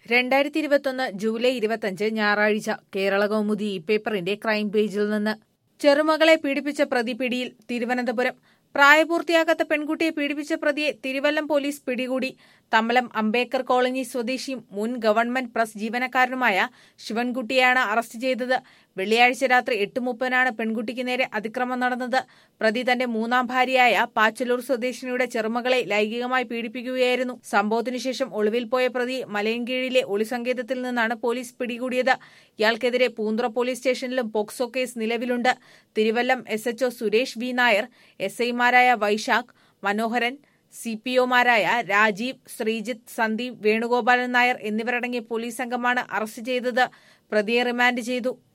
രണ്ടായിരത്തി ഇരുപത്തൊന്ന് ജൂലൈ ഇരുപത്തഞ്ച് ഞായറാഴ്ച കേരള കൗമുദി ഈ പേപ്പറിന്റെ ക്രൈം പേജിൽ നിന്ന് ചെറുമകളെ പീഡിപ്പിച്ച പ്രതി പിടിയിൽ തിരുവനന്തപുരം പ്രായപൂർത്തിയാകാത്ത പെൺകുട്ടിയെ പീഡിപ്പിച്ച പ്രതിയെ തിരുവല്ലം പോലീസ് പിടികൂടി തമ്മലം അംബേദ്കർ കോളനി സ്വദേശിയും മുൻ ഗവൺമെന്റ് പ്രസ് ജീവനക്കാരനുമായ ശിവൻകുട്ടിയെയാണ് അറസ്റ്റ് ചെയ്തത് വെള്ളിയാഴ്ച രാത്രി എട്ട് മുപ്പതിനാണ് പെൺകുട്ടിക്ക് നേരെ അതിക്രമം നടന്നത് പ്രതി തന്റെ മൂന്നാം ഭാര്യയായ പാച്ചലൂർ സ്വദേശിനിയുടെ ചെറുമകളെ ലൈംഗികമായി പീഡിപ്പിക്കുകയായിരുന്നു സംഭവത്തിനു ശേഷം ഒളിവിൽ പോയ പ്രതി മലയൻകീഴിലെ ഒളിസങ്കേതത്തിൽ നിന്നാണ് പോലീസ് പിടികൂടിയത് ഇയാൾക്കെതിരെ പൂന്തുറ പോലീസ് സ്റ്റേഷനിലും പോക്സോ കേസ് നിലവിലുണ്ട് Thiruvallam S HO Suresh V Nair S ഐമാരായ വൈശാഖ് മനോഹരൻ സി പി ഒമാരായ രാജീവ് ശ്രീജിത്ത് സന്ദീപ് വേണുഗോപാലൻ നായർ എന്നിവരടങ്ങിയ പോലീസ് സംഘമാണ് അറസ്റ്റ് ചെയ്തത് പ്രതിയെ റിമാൻഡ് ചെയ്തു